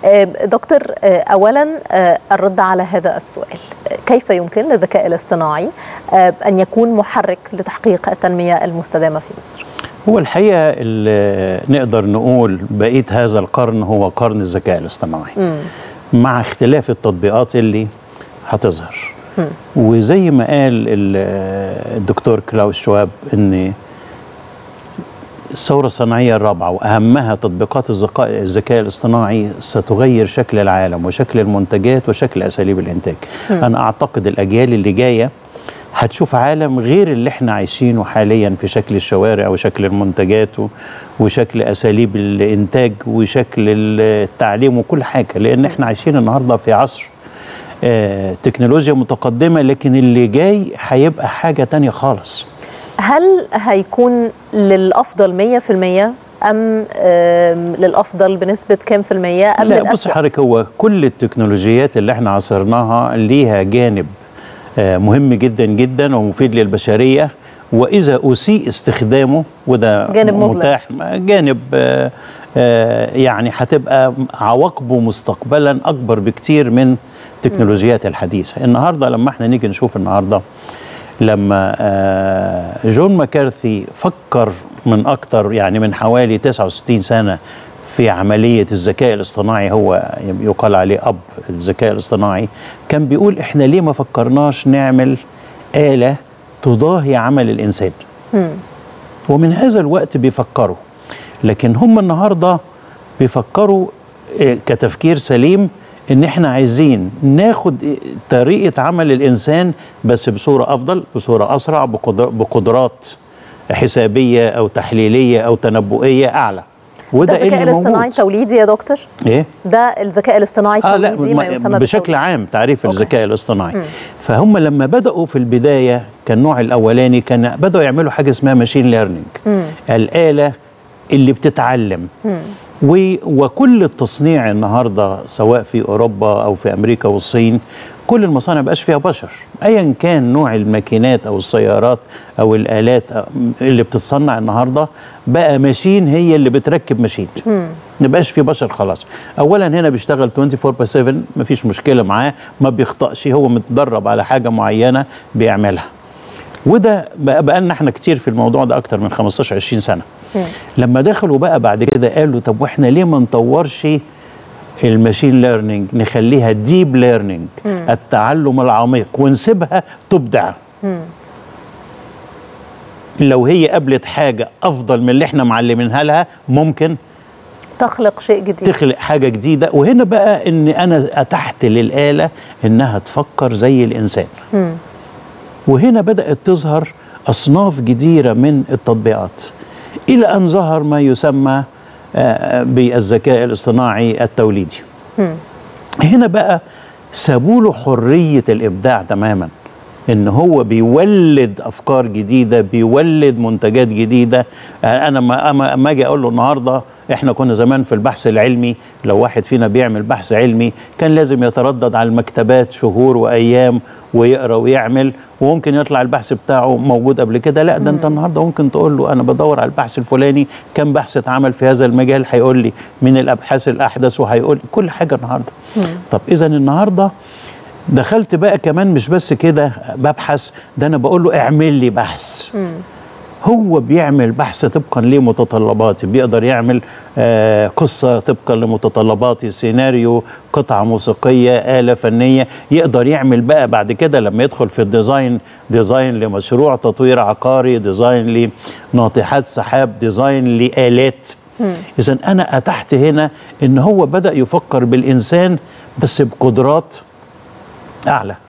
دكتور اولا الرد على هذا السؤال كيف يمكن للذكاء الاصطناعي ان يكون محرك لتحقيق التنميه المستدامه في مصر هو الحقيقه اللي نقدر نقول بقيه هذا القرن هو قرن الذكاء الاصطناعي م. مع اختلاف التطبيقات اللي هتظهر م. وزي ما قال الدكتور كلاوس شواب ان الثورة الصناعية الرابعة وأهمها تطبيقات الذكاء الاصطناعي ستغير شكل العالم وشكل المنتجات وشكل أساليب الإنتاج م. أنا أعتقد الأجيال اللي جاية هتشوف عالم غير اللي احنا عايشينه حاليا في شكل الشوارع وشكل المنتجات وشكل أساليب الإنتاج وشكل التعليم وكل حاجة لأن احنا عايشين النهاردة في عصر آه تكنولوجيا متقدمة لكن اللي جاي هيبقى حاجة تانية خالص هل هيكون للافضل 100% ام للافضل بنسبه كام في الميه ام لا بص حضرتك هو كل التكنولوجيات اللي احنا عاصرناها ليها جانب مهم جدا جدا ومفيد للبشريه واذا اسيء استخدامه وده جانب متاح جانب يعني هتبقى عواقبه مستقبلا اكبر بكتير من التكنولوجيات الحديثه النهارده لما احنا نيجي نشوف النهارده لما جون ماكارثي فكر من أكتر يعني من حوالي 69 سنة في عملية الذكاء الاصطناعي هو يقال عليه أب الذكاء الاصطناعي كان بيقول إحنا ليه ما فكرناش نعمل آلة تضاهي عمل الإنسان م. ومن هذا الوقت بيفكروا لكن هم النهاردة بيفكروا كتفكير سليم ان احنا عايزين ناخد طريقه عمل الانسان بس بصوره افضل بصوره اسرع بقدرات حسابيه او تحليليه او تنبؤيه اعلى وده الذكاء الاصطناعي توليدي يا دكتور ايه ده الذكاء الاصطناعي آه توليدي لا ما يسمى بشكل بالتوليد. عام تعريف أوكي. الذكاء الاصطناعي مم. فهم لما بداوا في البدايه كان النوع الاولاني كان بداوا يعملوا حاجه اسمها ماشين ليرنينج الاله اللي بتتعلم مم. وكل التصنيع النهارده سواء في اوروبا او في امريكا والصين كل المصانع بقاش فيها بشر ايا كان نوع الماكينات او السيارات او الالات اللي بتتصنع النهارده بقى ماشين هي اللي بتركب ماشين ما بقاش في بشر خلاص اولا هنا بيشتغل 24 باي 7 مفيش مشكله معاه ما بيخطاش هو متدرب على حاجه معينه بيعملها وده بقى, بقى لنا احنا كتير في الموضوع ده اكتر من 15 20 سنه لما دخلوا بقى بعد كده قالوا طب واحنا ليه ما نطورش الماشين ليرنينج نخليها ديب ليرنينج التعلم العميق ونسيبها تبدع مم. لو هي قابلت حاجه افضل من اللي احنا معلمينها لها ممكن تخلق شيء جديد تخلق حاجه جديده وهنا بقى ان انا اتحت للاله انها تفكر زي الانسان مم. وهنا بدات تظهر اصناف جديده من التطبيقات الى ان ظهر ما يسمى آه، بالذكاء الاصطناعي التوليدي مم. هنا بقى سابوا له حريه الابداع تماما ان هو بيولد افكار جديده بيولد منتجات جديده آه، انا ما ما ما اجي اقول له النهارده احنا كنا زمان في البحث العلمي لو واحد فينا بيعمل بحث علمي كان لازم يتردد على المكتبات شهور وايام ويقرا ويعمل وممكن يطلع البحث بتاعه موجود قبل كده لا ده انت النهارده ممكن تقول له انا بدور على البحث الفلاني كم بحث اتعمل في هذا المجال هيقول لي من الابحاث الاحدث وهيقول كل حاجه النهارده طب اذا النهارده دخلت بقى كمان مش بس كده ببحث ده انا بقول له اعمل لي بحث مم. هو بيعمل بحث طبقا لمتطلباتي بيقدر يعمل آه قصة طبقا لمتطلباتي سيناريو قطعة موسيقية آلة فنية يقدر يعمل بقى بعد كده لما يدخل في الديزاين ديزاين لمشروع تطوير عقاري ديزاين لناطحات سحاب ديزاين لآلات إذا أنا أتحت هنا إن هو بدأ يفكر بالإنسان بس بقدرات أعلى